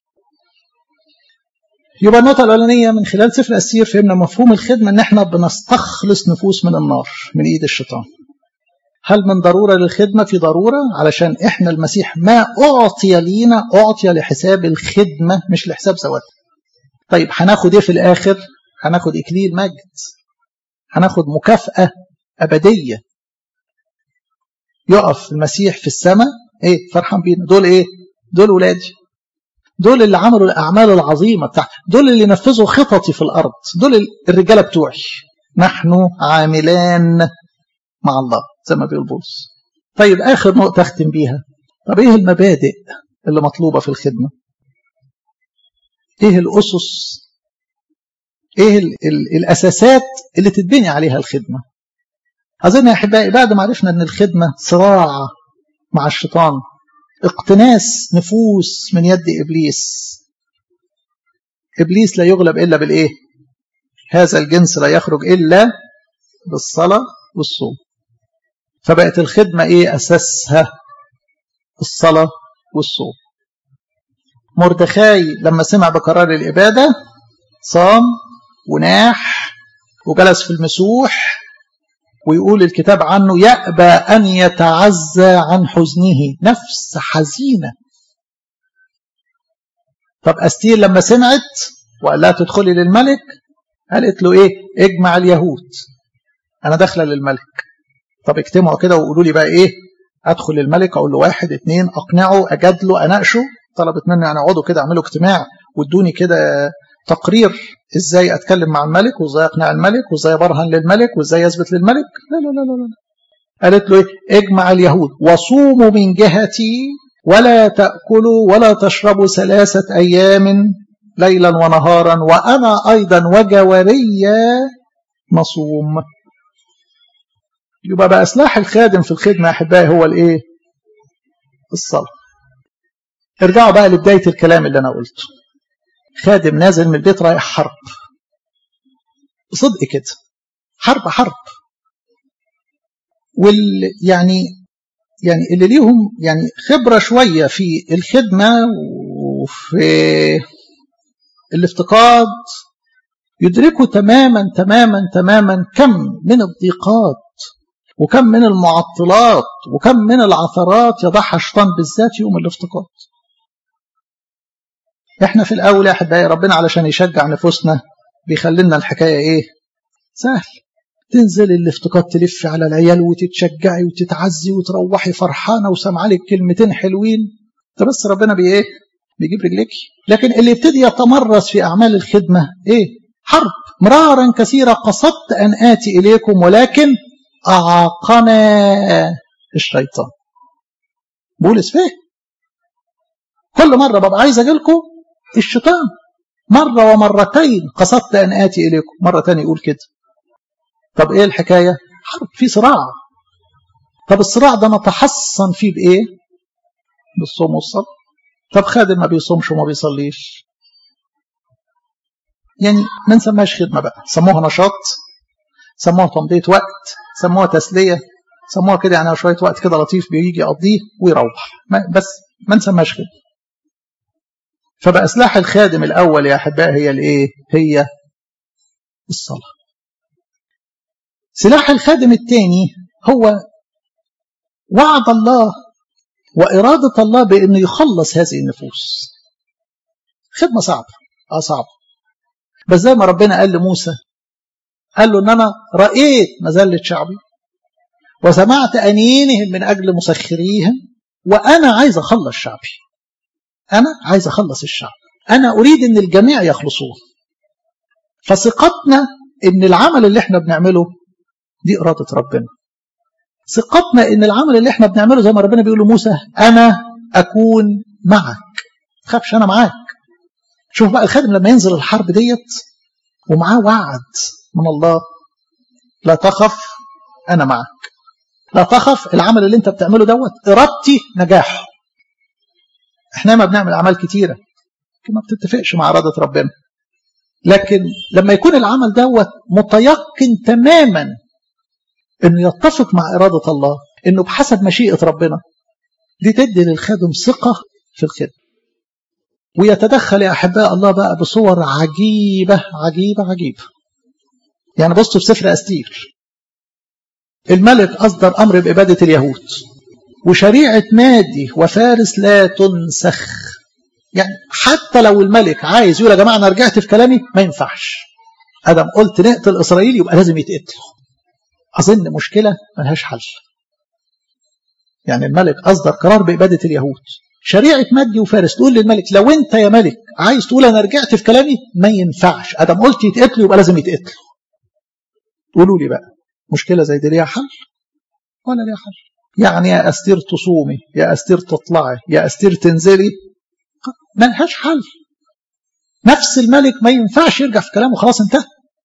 يبقى النقطة الأولانية من خلال سفر الأسير فهمنا مفهوم الخدمة إن إحنا بنستخلص نفوس من النار من إيد الشيطان. هل من ضرورة للخدمة؟ في ضرورة علشان إحنا المسيح ما أعطي لينا أعطي لحساب الخدمة مش لحساب ذواتنا. طيب هناخد إيه في الآخر؟ هناخد إكليل مجد. هناخد مكافأة أبدية. يقف المسيح في السماء إيه فرحان بينا دول إيه؟ دول ولادي دول اللي عملوا الأعمال العظيمة بتاعت دول اللي نفذوا خططي في الأرض دول الرجالة بتوعي نحن عاملان مع الله زي ما بيقول بولس طيب آخر نقطة أختم بيها طب إيه المبادئ اللي مطلوبة في الخدمة إيه الأسس إيه ال ال الأساسات اللي تتبني عليها الخدمة أظن يا أحبائي بعد ما عرفنا أن الخدمة صراع مع الشيطان اقتناس نفوس من يد إبليس إبليس لا يغلب إلا بالإيه هذا الجنس لا يخرج إلا بالصلاة والصوم فبقت الخدمة إيه أساسها الصلاة والصوم مردخاي لما سمع بقرار الإبادة صام وناح وجلس في المسوح ويقول الكتاب عنه يأبى أن يتعزى عن حزنه نفس حزينة طب أستير لما سمعت وقال لها تدخلي للملك قالت له إيه اجمع اليهود أنا داخلة للملك طب اجتمعوا كده وقولوا لي بقى إيه أدخل للملك أقول له واحد اتنين أقنعه أجادله أناقشه طلبت مني يعني اقعدوا كده اعملوا اجتماع وادوني كده تقرير ازاي اتكلم مع الملك وازاي اقنع الملك وازاي برهن للملك وازاي اثبت للملك لا لا لا لا, لا. قالت له ايه اجمع اليهود وصوموا من جهتي ولا تاكلوا ولا تشربوا ثلاثه ايام ليلا ونهارا وانا ايضا وجواريا نصوم يبقى بقى سلاح الخادم في الخدمه يا احبائي هو الايه الصلاه ارجعوا بقى لبدايه الكلام اللي انا قلته خادم نازل من البيت رايح حرب بصدق كده حرب حرب وال يعني يعني اللي ليهم يعني خبرة شوية في الخدمة وفي الافتقاد يدركوا تماما تماما تماما كم من الضيقات وكم من المعطلات وكم من العثرات يضعها الشيطان بالذات يوم الافتقاد احنا في الاول يا احبائي ربنا علشان يشجع نفوسنا بيخلي لنا الحكايه ايه سهل تنزل الافتقاد تلف على العيال وتتشجعي وتتعزي وتروحي فرحانه وسامعه لك كلمتين حلوين ده بس ربنا بي ايه بيجيب رجلك لكن اللي يبتدي يتمرس في اعمال الخدمه ايه حرب مرارا كثيرا قصدت ان اتي اليكم ولكن اعاقنا الشيطان بولس فيه كل مره ببقى عايز اجي لكم الشيطان مرة ومرتين قصدت أن آتي إليكم مرة تانية يقول كده طب إيه الحكاية حرب في صراع طب الصراع ده نتحصن فيه بإيه بالصوم والصلاة طب خادم ما بيصومش وما بيصليش يعني ما نسميهاش خدمة بقى سموها نشاط سموها تمضية وقت سموها تسلية سموها كده يعني شوية وقت كده لطيف بيجي يقضيه ويروح بس ما نسميهاش خدمة فبقى سلاح الخادم الأول يا أحباء هي الإيه؟ هي الصلاة. سلاح الخادم الثاني هو وعد الله وإرادة الله بأنه يخلص هذه النفوس. خدمة صعبة، آه صعبة. بس زي ما ربنا قال لموسى قال له إن أنا رأيت مذلة شعبي وسمعت أنينهم من أجل مسخريهم وأنا عايز أخلص شعبي. أنا عايز أخلص الشعب أنا أريد أن الجميع يخلصون فثقتنا أن العمل اللي احنا بنعمله دي إرادة ربنا ثقتنا أن العمل اللي احنا بنعمله زي ما ربنا بيقول لموسى أنا أكون معك تخافش أنا معاك شوف بقى الخادم لما ينزل الحرب ديت ومعاه وعد من الله لا تخف أنا معك لا تخف العمل اللي انت بتعمله دوت إرادتي نجاحه احنا ما بنعمل اعمال كتيره ما بتتفقش مع اراده ربنا لكن لما يكون العمل دوت متيقن تماما انه يتفق مع اراده الله انه بحسب مشيئه ربنا دي تدي للخادم ثقه في الخدمه ويتدخل يا احباء الله بقى بصور عجيبه عجيبه عجيبه يعني بصوا في سفر استير الملك اصدر امر باباده اليهود وشريعة مادي وفارس لا تنسخ يعني حتى لو الملك عايز يقول يا جماعة أنا رجعت في كلامي ما ينفعش أدم قلت نقتل إسرائيل يبقى لازم يتقتلوا أظن مشكلة ملهاش حل يعني الملك أصدر قرار بإبادة اليهود شريعة مادي وفارس تقول للملك لو أنت يا ملك عايز تقول أنا رجعت في كلامي ما ينفعش أدم قلت يتقتلوا يبقى لازم يتقتلوا قولوا لي بقى مشكلة زي دي ليها حل ولا ليها حل يعني يا أستير تصومي يا أستير تطلعي يا أستير تنزلي ملهاش حل نفس الملك ما ينفعش يرجع في كلامه خلاص انتهى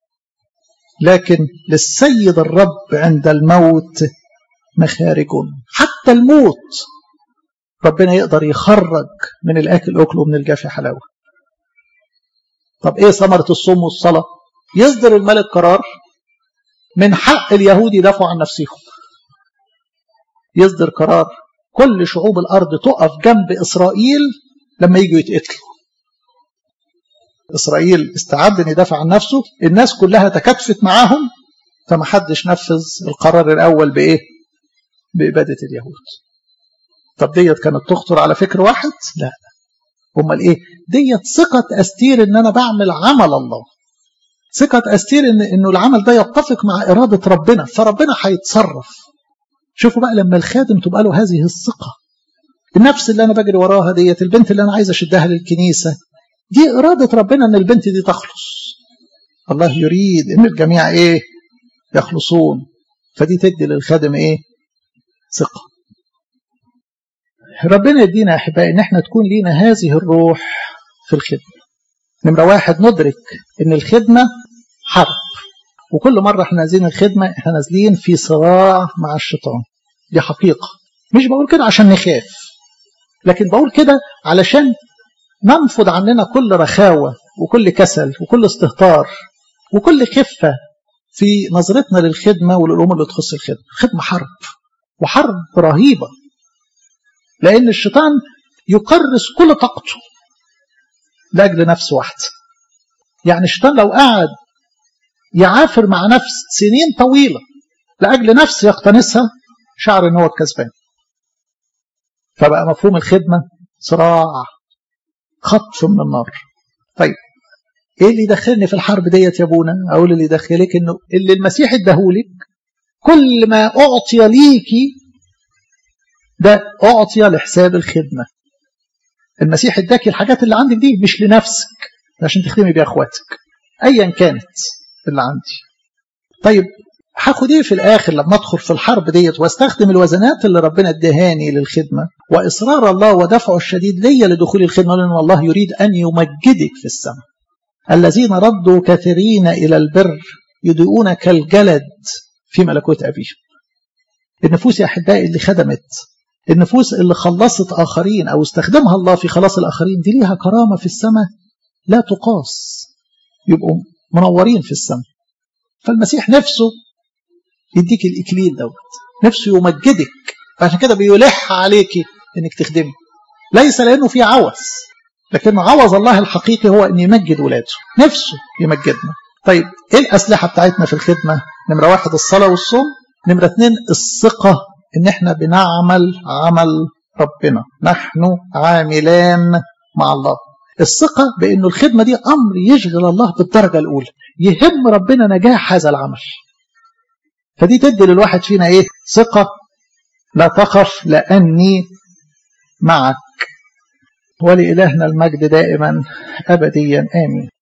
لكن للسيد الرب عند الموت مخارج حتى الموت ربنا يقدر يخرج من الأكل أكل ومن الجافي حلاوة طب إيه ثمرة الصوم والصلاة يصدر الملك قرار من حق اليهود يدافعوا عن نفسهم يصدر قرار كل شعوب الأرض تقف جنب إسرائيل لما يجوا يتقتلوا إسرائيل استعد أن يدافع عن نفسه الناس كلها تكاتفت معاهم فما حدش نفذ القرار الأول بإيه بإبادة اليهود طب ديت كانت تخطر على فكر واحد لا امال ايه ديت ثقه استير ان انا بعمل عمل الله ثقه استير ان انه العمل ده يتفق مع اراده ربنا فربنا هيتصرف شوفوا بقى لما الخادم تبقى له هذه الثقه النفس اللي انا بجري وراها ديت البنت اللي انا عايز اشدها للكنيسه دي اراده ربنا ان البنت دي تخلص الله يريد ان الجميع ايه يخلصون فدي تدي للخادم ايه ثقه ربنا يدينا يا احبائي ان احنا تكون لينا هذه الروح في الخدمه نمره واحد ندرك ان الخدمه حرب وكل مره احنا نازلين الخدمه احنا نازلين في صراع مع الشيطان دي حقيقه مش بقول كده عشان نخاف لكن بقول كده علشان ننفض عننا كل رخاوه وكل كسل وكل استهتار وكل خفه في نظرتنا للخدمه وللامور اللي تخص الخدمه الخدمه حرب وحرب رهيبه لأن الشيطان يكرس كل طاقته لأجل نفس واحدة يعني الشيطان لو قعد يعافر مع نفس سنين طويلة لأجل نفس يقتنصها شعر ان هو الكسبان فبقى مفهوم الخدمة صراع خطف من النار طيب ايه اللي يدخلني في الحرب ديت يا ابونا اقول اللي يدخلك انه اللي المسيح اداهولك كل ما اعطي ليكي ده أعطي لحساب الخدمة المسيح اداك الحاجات اللي عندك دي مش لنفسك عشان تخدمي بيها اخواتك ايا كانت اللي عندي طيب هاخد ايه في الاخر لما ادخل في الحرب ديت واستخدم الوزنات اللي ربنا ادهاني للخدمه واصرار الله ودفعه الشديد ليا لدخول الخدمه لان الله يريد ان يمجدك في السماء الذين ردوا كثيرين الى البر يضيئون كالجلد في ملكوت ابيهم النفوس يا احبائي اللي خدمت النفوس اللي خلصت آخرين أو استخدمها الله في خلاص الآخرين دي ليها كرامة في السماء لا تقاس يبقوا منورين في السماء فالمسيح نفسه يديك الإكليل دوت نفسه يمجدك فعشان كده بيلح عليك انك تخدمي ليس لانه في عوز لكن عوز الله الحقيقي هو ان يمجد ولاده نفسه يمجدنا طيب ايه الاسلحه بتاعتنا في الخدمه نمره واحد الصلاه والصوم نمره اثنين الثقه ان احنا بنعمل عمل ربنا نحن عاملان مع الله الثقة بأنه الخدمة دي أمر يشغل الله بالدرجة الأولى يهم ربنا نجاح هذا العمل فدي تدي للواحد فينا إيه ثقة لا تخف لأني معك ولإلهنا المجد دائما أبديا آمين